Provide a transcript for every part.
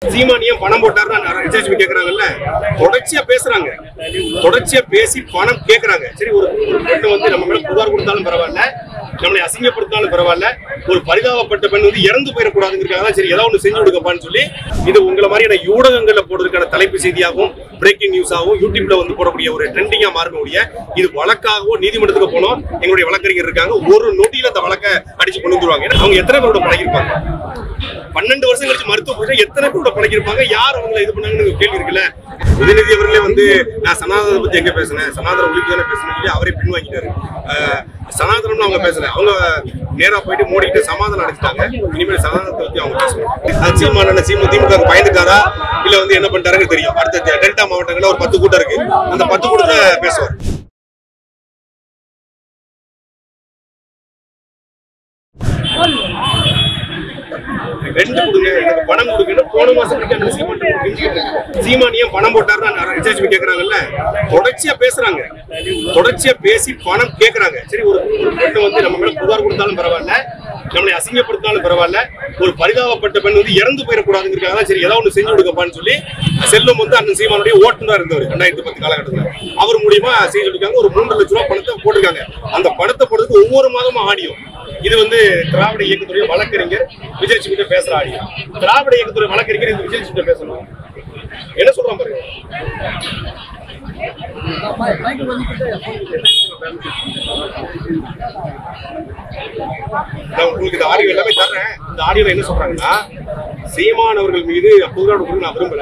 சீமானியம் பணம் போட்டாருன்னு ரிசர்ச் கேக்குறாங்கல்ல தொடர்ச்சியா பேசுறாங்க தொடர்ச்சியா பேசி பணம் கேக்குறாங்க சரி ஒரு ஒரு பெண்ணு வந்து நம்ம மேல புகார் கொடுத்தாலும் பரவாயில்ல நம்மளை அசிங்கப்படுத்தினாலும் பரவாயில்ல ஒரு பரிதாபப்பட்ட பெண் வந்து இறந்து போயிடக்கூடாதுங்கிறதுக்காக தான் சரி ஏதாவது ஒன்று செஞ்சு கொடுக்கப்பான்னு சொல்லி இது உங்களை மாதிரியான ஊடகங்கள்ல போடுறதுக்கான தலைப்பு செய்தியாகவும் பிரேக்கிங் நியூஸாகவும் யூடியூப்ல வந்து போடக்கூடிய ஒரு ட்ரெண்டிங்கா மாறக்கூடிய இது வழக்காகவோ நீதிமன்றத்துக்கு போனோம் எங்களுடைய வழக்கறிஞர் இருக்காங்க ஒரு நொடியில அந்த வழக்கை அடிச்சு கொண்டு வந்துருவாங்க ஏன்னா அவங்க எத்தனை பேரோட பழகிருப்பாங்க பன்னெண்டு வருஷம் கழிச்சு மருத்துவ படிச்சா எத்தனை பேரோட பழகிருப்பாங்க யார் அவங்களை இது பண்ணாங்கன்னு ஒரு கேள்வி இருக்குல்ல உதயநிதி அவர்களே வந்து நான் சனாதனத்தை பத்தி எங்க பேசினேன் சனாதன ஒழிப்பு தானே பேசினேன் சொல்லி அவரே பின்வாங்கிட்டாரு அஹ், சனாதனம்னு அவங்க பேசல அவங்க நேரா போயிட்டு மோடிக்கிட்ட சமாதானம் அடைச்சிட்டாங்க இனிமேல் சனாதனத்தை பத்தி அவங்க பேசணும் அது சீமான சீம திமுக பயந்துக்காரா இல்ல வந்து என்ன பண்ணிட்டாருன்னு தெரியும் அடுத்த டெல்டா மாவட்டங்கள்ல ஒரு பத்து கூட்டம் இருக்கு அந்த பத்து கூட்டத்தை பேசுவார் ரெண்டு கொடுங்க எனக்கு பணம் கொடுங்கன்னு போன மாசம் கிட்ட அந்த சீமான் கெஞ்சிக்கிட்டு இருக்கு. சீமானியம் பணம் போட்டாருன்னு ரிசர்ச் கேக்குறாங்கல்ல தொடர்ச்சியா பேசுறாங்க தொடர்ச்சியா பேசி பணம் கேக்குறாங்க சரி ஒரு ஒரு பெண்ணு வந்து நம்ம மேல புகார் கொடுத்தாலும் பரவாயில்ல நம்மளை அசிங்கப்படுத்தினாலும் பரவாயில்ல ஒரு பரிதாபப்பட்ட பெண் வந்து இறந்து போயிடக்கூடாதுங்கிறதுக்காக தான் சரி ஏதாவது ஒன்று செஞ்சு கொடுக்கப்பான்னு சொல்லி செல்வம் வந்து அண்ணன் சீமானுடைய ஓட்டுநர் இருந்தவர் ரெண்டாயிரத்தி பத்து காலகட்டத்தில் அவர் மூலியமா செய்து கொடுக்காங்க ஒரு மூன்று லட்ச ரூபாய் பணத்தை போட்டிருக்காங்க அந்த பணத்தை போடுறதுக்கு ஒவ்வொரு மாதமும் ஆடியோ இது வந்து திராவிட இயக்கத்துடைய வழக்கறிஞர் விஜய் கிட்ட பேசுற ஆடியோ திராவிட இயக்கத்துடைய வழக்கறிஞர் இந்த விஜய் கிட்ட பேசணும் என்ன சொல்றான் பாருங்க நான் உங்களுக்கு இந்த ஆடியோ எல்லாமே தர்றேன் இந்த ஆடியோல என்ன சொல்றாங்கன்னா சீமான் அவர்கள் மீது புகார் கொடுக்க நான் விரும்பல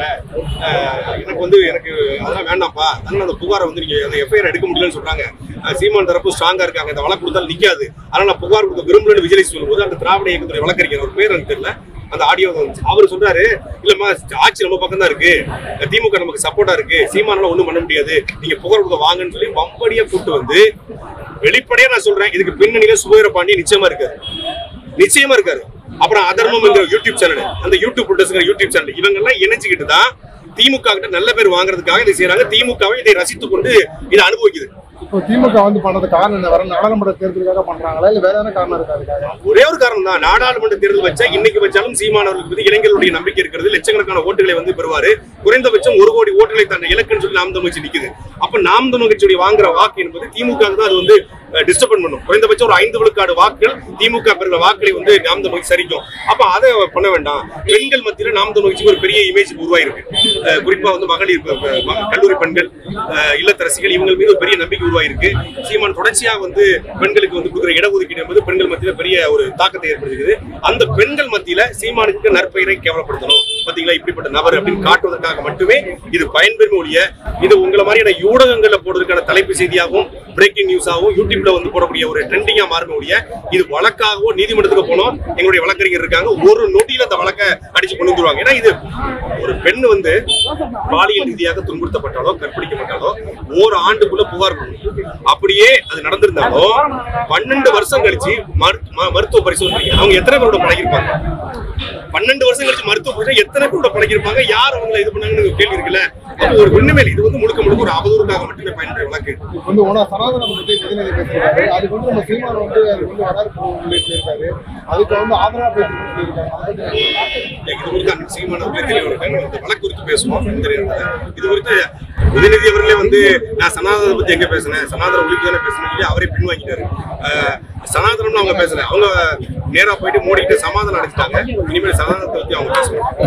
அஹ் எனக்கு வந்து எனக்கு அதெல்லாம் வேண்டாம்ப்பா அதனால அந்த புகாரை வந்து நீங்க அந்த எஃப்ஐஆர் எடுக்க முடியலன்னு சொல்றாங்க அஹ் சீமான் தரப்பு ஸ்ட்ராங்கா இருக்காங்க இந்த வழக்கு கொடுத்தாலும் நிக்காது அதனால நான் புகார் கொடுக்க விரும்பலன்னு விஜய் சொல்லும்போது அந்த திராவிட இயக்கத்துடைய வழக்கறிஞர் ஒரு பேர் எனக்கு தெரியல அந்த ஆடியோ வந்துச்சு அவர் சொல்றாரு இல்லம்மா ஆட்சி நம்ம பக்கம் தான் இருக்கு திமுக நமக்கு சப்போர்ட்டா இருக்கு சீமானால ஒண்ணும் பண்ண முடியாது நீங்க புகார் கொடுக்க வாங்கன்னு சொல்லி வம்படியா கூட்டு வந்து வெளிப்படையா நான் சொல்றேன் இதுக்கு பின்னணியில சுபேர பாண்டிய நிச்சயமா இருக்காரு நிச்சயமா இருக்காரு அப்புறம் அதர்மம் என்ற யூடியூப் சேனல் அந்த யூடியூப் புட்டஸ்ங்கிற யூடியூப் சேனல் இவங்க எல்லாம் இணைச்சுக்கிட்டு தான் திமுக கிட்ட நல்ல பேர் வாங்குறதுக்காக இதை செய்யறாங்க திமுகவை இதை ரசித்துக் கொண்டு இதை அனுபவிக்குது இப்போ திமுக வந்து பண்ணது காரணம் என்ன வர நாடாளுமன்ற தேர்தலுக்காக பண்றாங்களா இல்ல வேற என்ன காரணம் இருக்கா அதுக்காக ஒரே ஒரு காரணம் தான் நாடாளுமன்ற தேர்தல் வச்சா இன்னைக்கு வச்சாலும் சீமானவர்களுக்கு மீது இளைஞர்களுடைய நம்பிக்கை இருக்கிறது லட்சக்கணக்கான ஓட்டுகளை வந்து பெறுவாரு குறைந்தபட்சம் ஒரு கோடி ஓட்டுகளை தன் இலக்குன்னு சொல்லி நாம் தமிழ்ச்சி நிக்குது அப்ப நாம் தமிழ்ச்சியுடைய வாங்குற வாக்கு என்பது திமுக தான் அது வந்து டிஸ்டர்ப் பண்ணும் குறைந்தபட்சம் ஒரு ஐந்து விழுக்காடு வாக்குகள் திமுக பெறுகிற வாக்களை வந்து நாம் தமிழ்ச்சி சரிக்கும் அப்ப அதை பண்ண வேண்டாம் பெண்கள் மத்தியில நாம் தமிழ்ச்சிக்கு ஒரு பெரிய இமேஜ் உருவாயிருக்கு அஹ் குறிப்பா வந்து மகளிர் ப- ப- ம- கல்லூரி பெண்கள் அஹ் இல்லத்தரசிகள் இவங்க மீது ஒரு பெரிய நம்பிக்கை உருவாயிருக்கு சீமான் தொடர்ச்சியா வந்து பெண்களுக்கு வந்து கொடுக்குற இடஒதுக்கீடு என்பது பெண்கள் மத்தியில பெரிய ஒரு தாக்கத்தை ஏற்படுத்துகிறது அந்த பெண்கள் மத்தியில சீமானுக்கு நற்பெயரை கேவலப்படுத்தணும் பாத்தீங்களா இப்படிப்பட்ட நபர் அப்படின்னு காட்டுவதற்காக மட்டுமே இது பயன்பெறும் ஒழிய இது உங்களை மாதிரியான ஊடகங்கள்ல போடுறதுக்கான தலைப்பு செய்தியாகவும் பிரேக்கிங் நியூஸாகவும் யூடியூப்ல வந்து போடக்கூடிய ஒரு ட்ரெண்டிங்கா மாறும் ஒழிய இது வழக்காகவோ நீதிமன்றத்துக்கு போனோம் எங்களுடைய வழக்கறிஞர் இருக்காங்க ஒரு நொடியில அந்த வழக்கை அடிச்சு கொண்டு வந்துருவாங்க ஏன்னா இது ஒரு பெண் வந்து பாலியல் ரீதியாக துன்புறுத்தப்பட்டாலோ கற்பழிக்கப்பட்டாலோ ஒரு ஆண்டுக்குள்ள புகார் கொடுக்கணும் அப்படியே அது நடந்திருந்தாலும் பன்னெண்டு வருஷம் கழிச்சு மரு- ம- மருத்துவ பரிசோதனை அவங்க எத்தனை பேரோட பழகிருப்பாங்க பன்னெண்டு வருஷம் கழிச்சு மருத்துவ பரிசோதனை எத்தனை பேரோட பழகிருப்பாங்க யார் அவங்களை இது பண்ணாங்கன்னு ஒரு கேள்வி இருக்குல்ல அப்போ ஒரு ஒண்ணுமே இல்லை. இது வந்து முழுக்க முழுக்க ஒரு அவதூறுக்காக மட்டுமே பயன்படுற வழக்கு இப்போ வந்து உன சனாதனம் பத்தி பிரதிநிதி பேசுறாரு அதுக்கு வந்து நம்ம சீமான் வந்து அதுக்கு வந்து வரவேற்பு இருக்காரு அதுக்கு வந்து ஆதரவா பேசிட்டு சொல்லியிருக்காங்க அதை பத்தி இது குறித்து அண்ணன் சீமான் அவர்களே தெளிவாக இந்த வழக்கு குறித்து பேசுவோம் இந்த நேரத்துல. இது குறித்து உதயநிதி அவர்களே வந்து நான் சனாதனத்தை பத்தி எங்க பேசினேன் சனாதன ஒழிப்பு தானே பேசினேன் சொல்லி அவரே பின்வாங்கிட்டாரு அஹ், சனாதனம்னு அவங்க பேசல அவங்க நேரா போயிட்டு மோடிக்கிட்ட சமாதானம் அடைச்சிட்டாங்க இனிமேல் சனாதனத்தை பத்தி அவங்க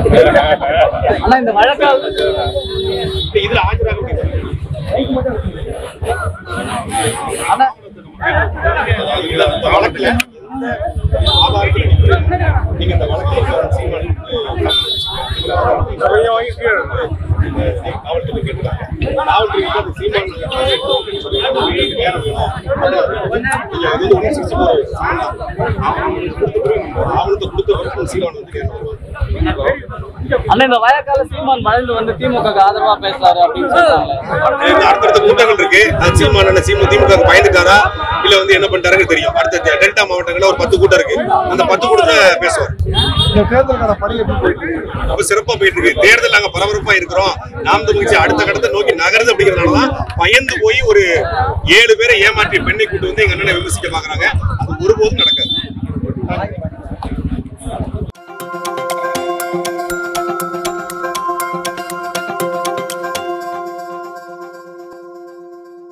பேசணும் ஆனா இந்த வழக்கால் இப்ப இதுல ஆஜராக முடியாது ஆனா இந்த இந்த வழக்குல எந்த ஆதாரத்துல நீங்க இந்த வழக்குல சீமான் காவல்துறை கேட்டுட்டாங்க காவல்துறை வந்து அந்த சீமான் நேரம் வேணும் நீங்க வந்து ஒண்ணு சிக்ஸ்டி ஃபோர் ஆவணத்தை கொடுத்த வரைக்கும் சீமான் வந்து நேரம் வருவாங்க ஆனா இந்த வழக்கால சீமான் மழந்து வந்து திமுக ஆதரவா பேசுறாரு அப்படின்னு சொல்றாங்க இந்த அடுத்தடுத்த கூட்டங்கள் இருக்கு அது சீமான் அண்ணன் சீமு திமுக பயந்துக்காரா இல்ல வந்து என்ன பண்ணிட்டாருன்னு தெரியும் அடுத்த டெல்டா மாவட்டங்கள்ல ஒரு பத்து கூட்டம் இருக்கு அந்த பத்து கூட்டத்துல பேசுவார் இந்த தேர்தலுக்கான பணி எப்படி போயிட்டு இருக்கு? ரொம்ப சிறப்பா போயிட்டு இருக்கு தேர்தல் நாங்க பரபரப்பா இருக்கிறோம் நாம் தமிழ்ச்சி அடுத்த கடத்தை நோக்கி நகருது அப்படிங்கறதுனாலதான் பயந்து போய் ஒரு ஏழு பேரை ஏமாற்றி பெண்ணை கூட்டு வந்து எங்க அண்ணனை விமர்சிக்க பாக்குறாங்க அது ஒருபோதும் நடக்காது